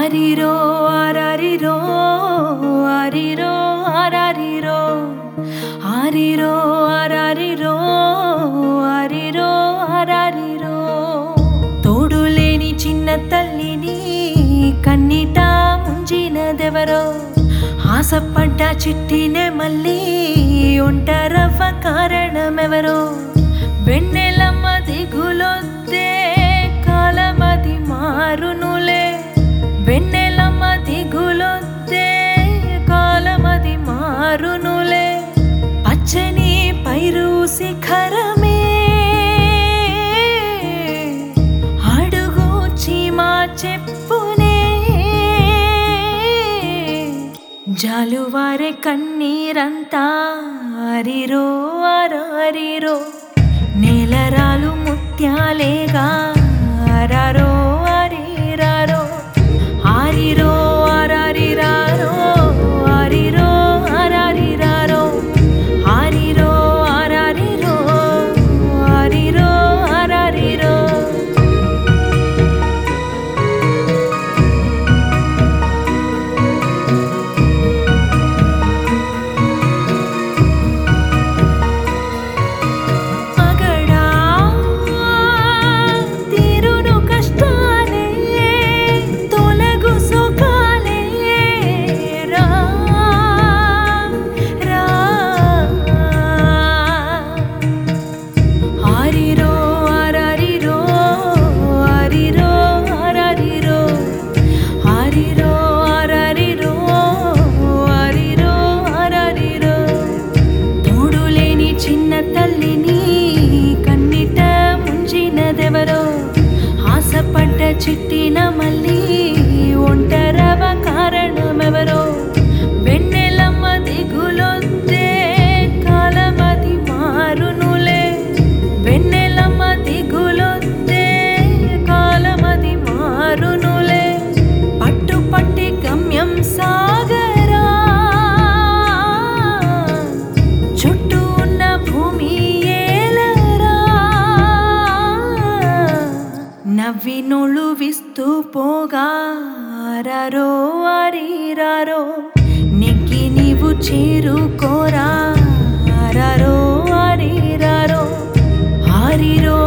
ఆరిరో ఆరారిరో ఆరిరో ఆరారిరో ఆరిరో ఆరారిరో ఆరిరో ఆరారిరో తోడులేని చిన్న తల్లిని కన్నిట ముంచినదెవరో ఆశపడ్డ చిట్టినే మళ్ళీ ఒంటరవ్వ కారణమెవరో వెన్నెలమ్మ దిగులొద్దే కాలమది మారునులే వెన్నెలమ్మ దిగులొద్దే కాలమది మారునులే పచ్చని పైరు శిఖరమే అడుగు చీమా చెప్పునే జాలువారే కన్నీరంతా అరిరో అరారిరో నేలరాలు ముత్యాలేగా అరారో అరిరారో ఆరిరో అరారిరారో ఆరిరో అరారిరారో ఆరిరో అరారిరో ఆరిరో అరారిరో మగడా తీరును కష్టాలే తొలగు సుఖాలే రా రా ఆరిరో ఆరారిరో ఆరిరో ఆరారిరో ఆరిరో ఆరారిరో ఆరిరో ఆరారిరో తోడులేని చిన్న తల్లిని కన్నిట ముంచినదెవరో ఆశపడ్డ చిట్టిన మళ్ళీ ఒంటరవ కారణమెవరో వెన్నెలమ్మ దిగులొద్దే కాలమది మారునులే వెన్నెలమ్మ దిగులొద్దే కాలమది మారునులే పట్టు పట్టి గమ్యం సాగరా చుట్టూ ఉన్న భూమి ఏలరా నవ్వినోళ్ళు విస్తూ పోగా అరరో అరిరారో నెగ్గి నీవు చేరుకోరా అరరో అరిరారో ఆరిరో